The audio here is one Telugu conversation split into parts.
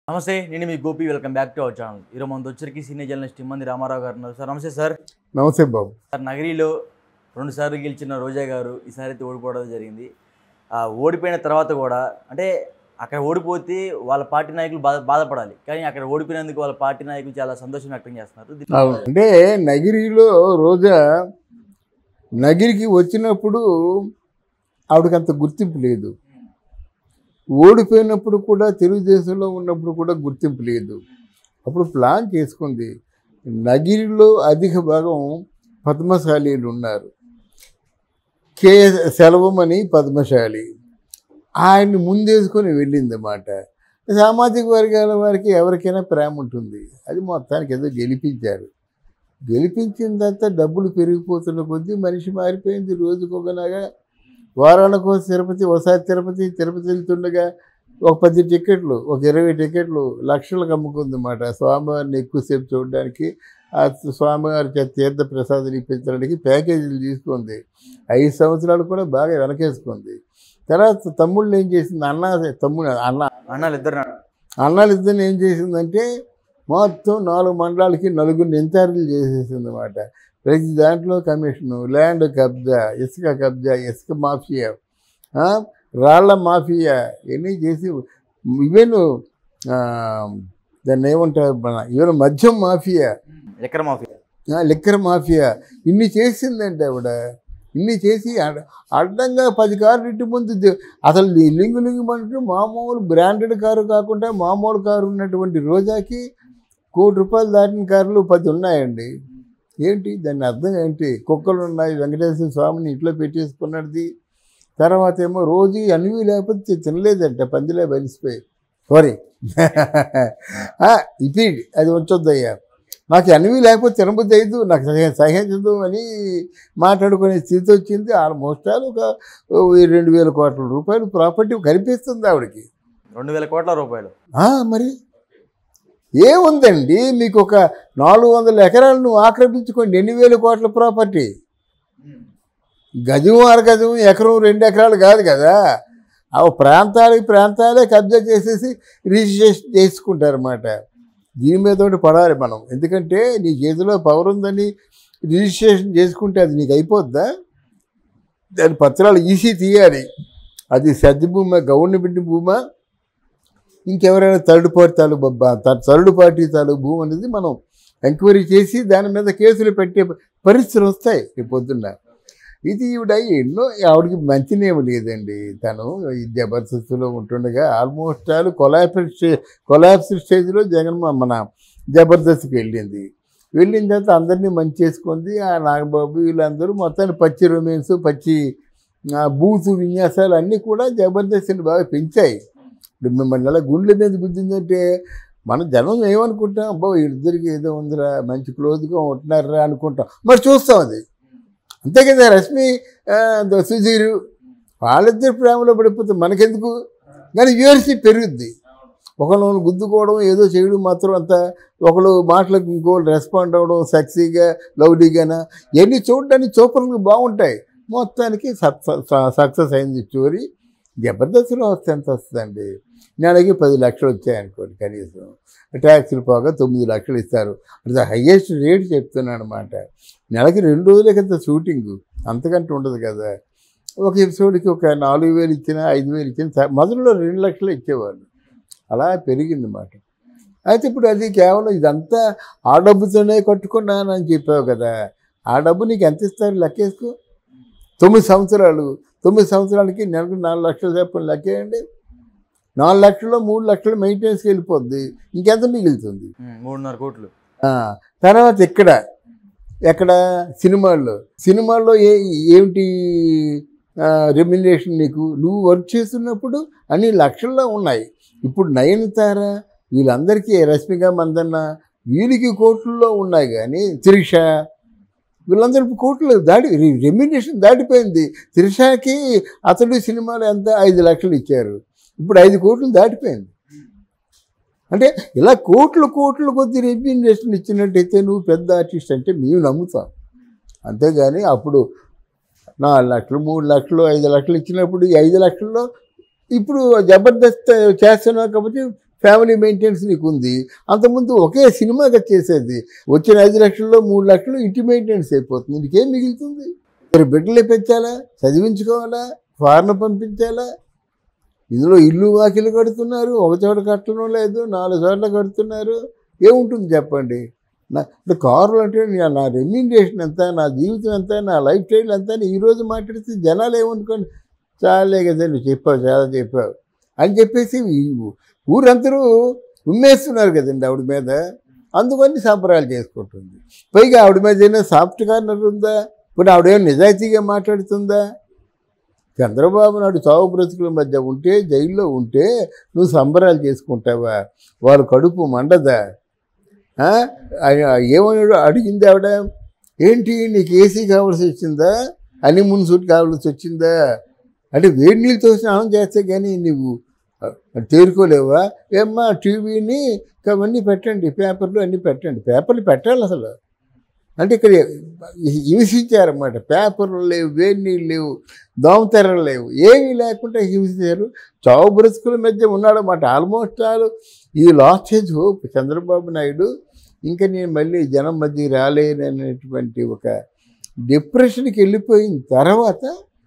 నమస్తే నేను మీ Gopi welcome back to our channel ఈరోజు మన వచ్చరికి సీనియర్ జర్నలిస్ట్ ఇమ్మంది రామారావు గారు ఉన్నారు సార్ నమస్తే సార్ నమస్తే బాబు సార్ నగరిలో రెండు సార్లు గెలిచిన రోజా గారు ఈసారి అయితే ఓడిపోవడం జరిగింది ఆ ఓడిపోయిన తర్వాత కూడా అంటే అక్కడ ఓడిపోతే వాళ్ళ పార్టీ నాయకులు బాధ బాధపడాలి కానీ అక్కడ ఓడిపోయినందుకు వాళ్ళ పార్టీ నాయకులు చాలా సంతోషం వ్యక్తం చేస్తున్నారు దీన్ని- అవును అంటే నగిరిలో రోజా నగిరికి వచ్చినప్పుడు ఆవిడకి అంత గుర్తింపు లేదు ఓడిపోయినప్పుడు కూడా తెలుగుదేశంలో ఉన్నప్పుడు కూడా గుర్తింపు లేదు అప్పుడు ప్లాన్ చేసుకుంది నగిరిలో అధిక భాగం పద్మశాలీలు ఉన్నారు కే సెలవమని పద్మశాలి ఆయన్ని ముందేసుకొని వెళ్ళిందన్నమాట సామాజిక వర్గాల వారికి ఎవరికైనా ప్రేమ ఉంటుంది అది మొత్తానికి ఏదో గెలిపించారు గెలిపించిన తర్వాత డబ్బులు పెరిగిపోతున్న కొద్దీ మనిషి మారిపోయింది రోజుకొకలాగా వారానికి ఒక తిరుపతి ఒకసారి తిరుపతి తిరుపతి వెళ్తుండగా ఒక పది టికెట్లు ఒక ఇరవై టికెట్లు లక్షలకు అమ్ముకుందన్నమాట స్వామివారిని ఎక్కువసేపు చూడడానికి ఆ స్వామివారి చేత తీర్థ ప్రసాదం ఇప్పించడానికి ప్యాకేజీలు తీసుకుంది ఐదు సంవత్సరాలు కూడా బాగా వెనకేసుకుంది తర్వాత తమ్ముళ్ళు ఏం చేసింది అన్న తమ్ముడు అన్న అన్నాళ్ళు ఇద్దరు అన్నాలు ఇద్దరిని ఏం చేసిందంటే మొత్తం నాలుగు మండలాలకి నలుగురిని ఇన్ఛార్జీలు చేసేసింది అనమాట ప్రతి దాంట్లో కమిషను ల్యాండ్ కబ్జా ఇసుక కబ్జా ఇసుక మాఫియా ఆ, రాళ్ల మాఫియా ఇవన్నీ చేసి ఈవెన్ ఆ, దాన్ని ఏమంటారు మన ఈవెన్ మద్యం మాఫియా ఎక్కడ మాఫీ ఆ, లిక్కర్ మాఫియా ఇన్ని చేసిందంటే ఆవిడ ఇన్ని చేసి అడ్- అడ్డంగా పది కార్లు ఇంటి ముందు ది- అసలు ఈ లింగు లింగుమంటూ మామూలు బ్రాండెడ్ కారు కాకుండా మామూలు కారు ఉన్నటువంటి రోజాకి కోటి రూపాయలు దాటిన కార్లు పది ఉన్నాయండి ఏంటి దాని అర్థం ఏంటి కుక్కలు ఉన్నాయి వెంకటేశ్వర స్వామిని ఇంట్లో పెట్టేసుకున్నది తర్వాత ఏమో రోజు అన్వి లేకపోతే తినలేదంట పందిలే బలిసిపోయి సారీ ఇది అది ఉంచొద్దయ్యా నాకు అన్వి లేకపోతే తినబుద్ధి అయ్యదు నాకు సహ- సహించదు అని మాట్లాడుకునే స్థితి వచ్చింది ఆల్మోస్ట్ ఆల్ ఒక ఓ రెండు వేల కోట్ల రూపాయలు ప్రాపర్టీ కనిపిస్తుంది ఆవిడకి రెండు వేల కోట్ల రూపాయలు ఆ, మరి ఏముందండి మీకు ఒక నాలుగు వందల ఎకరాలు నువ్వు ఆక్రమించుకోండి ఎన్ని వేల కోట్ల ప్రాపర్టీ గజం అరగజం ఎకరం రెండు ఎకరాలు కాదు కదా ఆ ప్రాంతాలకి ప్రాంతాలే కబ్జా చేసేసి రిజిస్ట్రేషన్ చేసుకుంటారన్నమాట దీని మీద ఒకటి పడాలి మనం ఎందుకంటే నీ చేతిలో పవర్ ఉందని రిజిస్ట్రేషన్ చేసుకుంటే అది నీకు అయిపోద్దా దాని పత్రాలు ఈసీ తీయాలి అది సర్ది భూమా గవర్నమెంట్ భూమా ఇంకెవరైనా థర్డ్ పార్టీ తాలూ బొబ్బా థర్డ్ పార్టీ తాలూ భూమి అనేది మనం ఎంక్వైరీ చేసి దాని మీద కేసులు పెట్టే పరిస్థితులు వస్తాయి రేపు పొద్దున్న ఇది ఈవిడ ఎన్నో ఆవిడకి మంచినేమి లేదండి తను ఈ జబర్దస్త్లో ఉంటుండగా almost all collapse stay collapse స్టేజ్లో జగన్ మా- మన జబర్దస్త్కి వెళ్ళింది వెళ్ళిన తర్వాత అందరినీ మంచి చేసుకుంది ఆ నాగబాబు వీళ్ళందరూ మొత్తాన్ని పచ్చి రొమాన్స్ పచ్చి ఆ, బూతు విన్యాసాలు అన్నీ కూడా జబర్దస్త్ని బాగా పెంచాయి ఇప్పుడు మిమ్మల్ని అలా గుండెల మీద గుద్దిందంటే మన జనం ఏమనుకుంటాం అబ్బో వీళ్ళిద్దరికి ఏదో ఉందిరా మంచి క్లోజ్గా ఉంటున్నారా అనుకుంటాం మరి చూస్తాం అది అంతే కదా రశ్మి ఆ, ద- సుధీర్ వాళ్ళిద్దరు ప్రేమలో పడిపోతే మనకెందుకు కానీ వ్యూవర్షిప్ పెరుగుద్ది ఒకళ్ళు గుద్దుకోవడం ఏదో చేయడం మాత్రం అంత ఒకళ్ళు మాటలకు ఇంకోళ్ళు రెస్పాండ్ అవ్వడం సెక్సీగా లవ్లీగానా ఇవన్నీ చూడడానికి చూపడానికి బాగుంటాయి మొత్తానికి సక్సెస్ అయింది స్టోరీ జబర్దస్త్లో వస్తే ఎంత వస్తుందండి నెలకి పది లక్షలు వచ్చాయనుకోండి కనీసం ట్యాక్సీలు పోగా తొమ్మిది లక్షలు ఇస్తారు అది హయ్యెస్ట్ రేట్ చెప్తున్నాను అనమాట నెలకి రెండు రోజులే కదా షూటింగ్ అంతకంటే ఉండదు కదా ఒక ఎపిసోడ్కి ఒక నాలుగు వేలు ఇచ్చినా ఐదు వేలు ఇచ్చినా మొదట్లో రెండు లక్షలు ఇచ్చేవాళ్ళు అలా పెరిగింది మాట అయితే ఇప్పుడు అది కేవలం ఇదంతా ఆ డబ్బుతోనే కట్టుకున్నానని చెప్పావు కదా ఆ డబ్బు నీకు ఎంత ఇస్తారు లెక్కేసుకో తొమ్మిది సంవత్సరాలు తొమ్మిది సంవత్సరాలకి నెలకు నాలుగు లక్షలు చెప్పండి లెక్కేయండి నాలుగు లక్షలు మూడు లక్షలు మెయింటెనెన్స్కి వెళ్ళిపోద్ది ఇంకెంత మిగులుతుంది ఉమ్, మూడున్నర కోట్లు ఆ, తర్వాత ఇక్కడ ఎక్కడ సినిమాల్లో సినిమాల్లో ఏ ఏమిటి రెమ్యునరేషన్ నీకు నువ్వు వర్క్ చేస్తున్నప్పుడు అన్ని లక్షల్లో ఉన్నాయి ఇప్పుడు నయనతార వీళ్ళందరికీ రశ్మిక మందన్న వీరికి కోట్లలో ఉన్నాయి కానీ త్రిష వీళ్ళందరూ ఇప్పుడు కోట్లు దాటి రెమ్యునరేషన్ దాటిపోయింది త్రిషకి అతడు సినిమాలో ఎంత ఐదు లక్షలు ఇచ్చారు ఇప్పుడు ఐదు కోట్లు దాటిపోయింది అంటే ఇలా కోట్లు కోట్లు కొద్ది రెమ్యూనరేషన్ ఇచ్చినట్టయితే నువ్వు పెద్ద ఆర్టిస్ట్ అంటే మేము నమ్ముతాం అంతేగాని అప్పుడు నాలుగు లక్షలు మూడు లక్షలు ఐదు లక్షలు ఇచ్చినప్పుడు ఈ ఐదు లక్షల్లో ఇప్పుడు జబర్దస్త్ చేస్తున్నావు కాబట్టి ఫ్యామిలీ మెయింటెనెన్స్ నీకు ఉంది అంతకుముందు ఒకే సినిమాగా చేసేది వచ్చిన ఐదు లక్షల్లో మూడు లక్షలు ఇంటి మెయింటెనెన్స్ అయిపోతుంది నీకేం మిగులుతుంది మరి బిడ్డలే పెంచాలా చదివించుకోవాలా ఫారెన్ పంపించాలా ఇందులో ఇల్లు వాకిలు కడుతున్నారు ఒక చోట కట్టడం లేదు నాలుగు చోట్ల కడుతున్నారు ఏముంటుంది చెప్పండి నా ఇప్పుడు కారులు అంటే నా- నా రెమ్యూనరేషన్ ఎంత నా జీవితం ఎంత నా లైఫ్ స్టైల్ ఎంత అని ఈరోజు మాట్లాడితే జనాలు ఏమనుకోండి చాలే కదా నువ్వు చెప్పావు చాలా చెప్పావు అని చెప్పేసి ఈ ఊరందరూ ఉమ్మేస్తున్నారు కదండి ఆవిడ మీద అందుకని సంబరాలు చేసుకుంటుంది పైగా ఆవిడ మీద ఏమైనా సాఫ్ట్ కార్నర్ ఉందా ఇప్పుడు ఆవిడేమో నిజాయితీగా మాట్లాడుతుందా చంద్రబాబు నాయుడు చావు బ్రతుకుల మధ్య ఉంటే జైల్లో ఉంటే నువ్వు సంబరాలు చేసుకుంటావా వారు కడుపు మండదా ఆ? ఆయన ఏమన్నాడు అడిగింది ఆవిడ ఏంటి నీకు ఏసీ కావాల్సి వచ్చిందా హనీమూన్ సూట్ కావాల్సి వచ్చిందా అంటే వేడి నీళ్ళతో స్నానం చేస్తే కానీ నువ్వు ఆ, తేరుకోలేవా ఏమ్మా టీవీని అవన్నీ పెట్టండి పేపర్లు అన్నీ పెట్టండి పేపర్లు పెట్టాలి అసలు అంటే ఇక్కడ హింసించారన్నమాట పేపర్లు లేవు వేడి నీళ్ళు లేవు దోమతెరలు లేవు ఏమీ లేకుండా హింసించారు చావు బ్రతుకుల మధ్య ఉన్నాడన్నమాట ఆల్మోస్ట్ ఆల్ ఈ last stage hope Chandrababu Naidu ఇంకా నేను మళ్ళీ జనం మధ్య రాలేననేటువంటి ఒక డిప్రెషన్కి వెళ్ళిపోయిన తర్వాత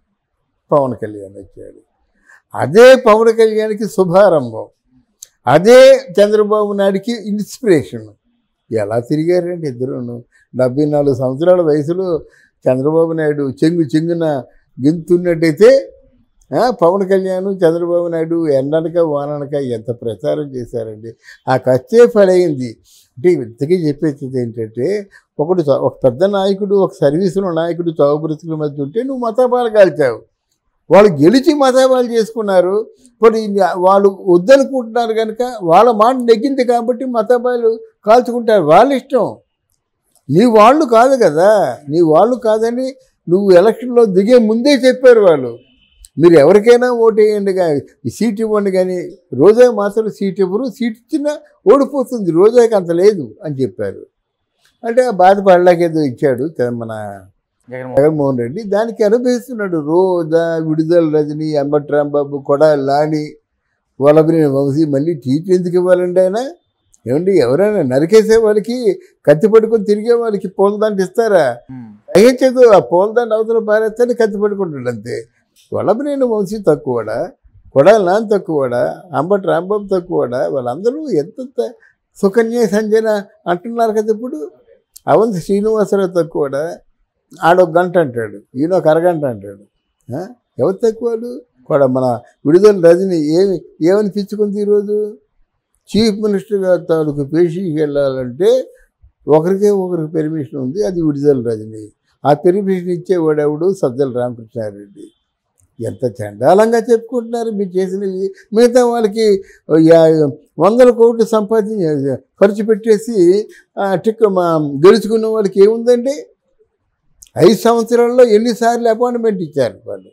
పవన్ కళ్యాణ్ వచ్చాడు అదే పవన్ కళ్యాణ్కి శుభారంభం అదే చంద్రబాబు నాయుడికి ఇన్స్పిరేషన్ ఎలా తిరిగారండి ఇద్దరును డెబ్బై నాలుగు సంవత్సరాల వయసులో చంద్రబాబు నాయుడు చెంగు చెంగున గింతున్నట్టయితే ఆ, పవన్ కళ్యాణ్ చంద్రబాబు నాయుడు ఎండనక వాననక ఎంత ప్రచారం చేశారండి ఆ ఖర్చే ఫలైంది అంటే ఇంతకీ చెప్పేది ఏంటంటే ఒకడు చ- ఒక పెద్ద నాయకుడు ఒక సర్వీసులో నాయకుడు చావు బ్రతుకుల మధ్య ఉంటే నువ్వు మతాపాలు కాల్చావు వాళ్ళు గెలిచి మతాపాలు చేసుకున్నారు మరి వాళ్ళు వద్దనుకుంటున్నారు కనుక వాళ్ళ మాట నెగ్గింది కాబట్టి మతాపాలు కాల్చుకుంటారు వాళ్ళ ఇష్టం నీ వాళ్ళు కాదు కదా నీ వాళ్ళు కాదని నువ్వు ఎలక్షన్లో దిగే ముందే చెప్పారు వాళ్ళు మీరు ఎవరికైనా ఓటు వేయండి కానీ ఈ సీట్ ఇవ్వండి కానీ రోజా మాత్రం సీట్ ఇవ్వరు సీట్ ఇచ్చినా ఓడిపోతుంది రోజాకి అంత లేదు అని చెప్పారు అంటే ఆ బాధపడలేక ఏదో ఇచ్చాడు తె- మన జగన్మోహన్ జగన్మోహన్ రెడ్డి దానికి అనుభవిస్తున్నాడు రోజా విడుదల రజని అంబటి రాంబాబు కొడా లాని వలబిని వంశీ మళ్ళీ టీటీ ఎందుకు ఇవ్వాలండి ఆయన ఏమండి ఎవరైనా నరికేసే వాళ్ళకి కత్తి పట్టుకొని తిరిగే వాళ్ళకి పూలదండ ఇస్తారా ఉమ్. దయచేదు ఆ పూలదండ అవతల పారేస్తే కత్తి పట్టుకుంటాడు అంతే వలబినేని వంశీ తక్కువడా కొడాలి నాన్న తక్కువడా అంబటి రాంబాబు తక్కువడా వాళ్ళందరూ ఎంత త- సుకన్య సంజన అంటున్నారు కదా ఇప్పుడు అవంతి శ్రీనివాసరావు తక్కువడా ఆడొక గంట అంటాడు ఈయన ఒక అరగంట అంటాడు ఆ? ఎవరు తక్కువడు కూడా మన విడుదల రజని ఏమి ఏమనిపించుకుంది ఈరోజు చీఫ్ మినిస్టర్ గారి తాలూకు పేషీకి వెళ్ళాలంటే ఒకరికే ఒకరికి పెర్మిషన్ ఉంది అది విడుదల రజని ఆ పెర్మిషన్ ఇచ్చేవాడు ఎవడు సజ్జల రామకృష్ణారెడ్డి ఎంత చండాలంగా చెప్పుకుంటున్నారు మీరు చేసినవి మిగతా వాళ్ళకి యా- వందల కోట్లు సంపాదించి ఖర్చు పెట్టేసి ఆ, టిక్ మా గెలుచుకున్న వాళ్ళకి ఏముందండి ఐదు సంవత్సరాల్లో ఎన్నిసార్లు అపాయింట్మెంట్ ఇచ్చారు వాళ్ళు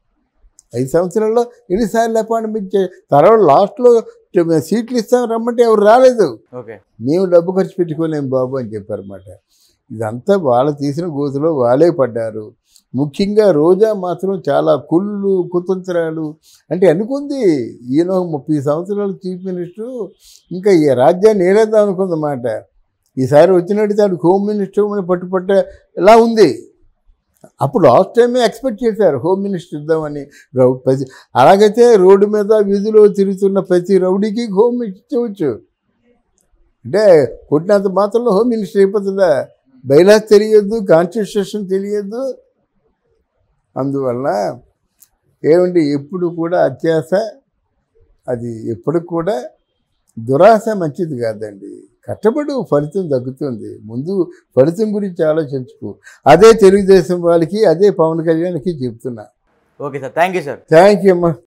ఐదు సంవత్సరాల్లో ఎన్నిసార్లు అపాయింట్మెంట్ ఇచ్చారు తర్వాత లాస్ట్లో సీట్లు ఇస్తాం రమ్మంటే ఎవరు రాలేదు ఓకే మేము డబ్బు ఖర్చు పెట్టుకోలేము బాబు అని చెప్పారన్నమాట ఇదంతా వాళ్ళు తీసిన గోతులో వాళ్ళే పడ్డారు ముఖ్యంగా రోజా మాత్రం చాలా కుళ్ళు కుతంత్రాలు అంటే అనుకుంది ఈయన ఒక ముప్పై సంవత్సరాలు చీఫ్ మినిస్టర్ ఇంకా ఈ రాజ్యాన్ని ఏలేద్దాం అనుకుందన్నమాట ఈసారి వచ్చినట్టు తాను హోమ్ మినిస్టర్ అని పట్టుపట్ట ఇలా ఉంది అప్పుడు లాస్ట్ టైమే ఎక్స్పెక్ట్ చేశారు హోమ్ మినిస్టర్ ఇద్దామని రౌ- ప్రతి అలాగైతే రోడ్డు మీద వీధిలో తిరుగుతున్న ప్రతి రౌడీకి హోమ్ మినిస్టర్ ఇవ్వచ్చు అంటే కొట్టినంత మాత్రంలో హోమ్ మినిస్టర్ అయిపోతుందా బైలాస్ తెలియదు కాన్స్టిట్యూషన్ తెలియదు అందువల్ల ఏమండి ఎప్పుడు కూడా అత్యాస అది ఎప్పుడు కూడా దురాశ మంచిది కాదండి కష్టపడు ఫలితం తగ్గుతుంది ముందు ఫలితం గురించి ఆలోచించుకో అదే తెలుగుదేశం వాళ్ళకి అదే పవన్ కళ్యాణ్కి చెప్తున్నా okay sir thank you sir thank you అమ్మా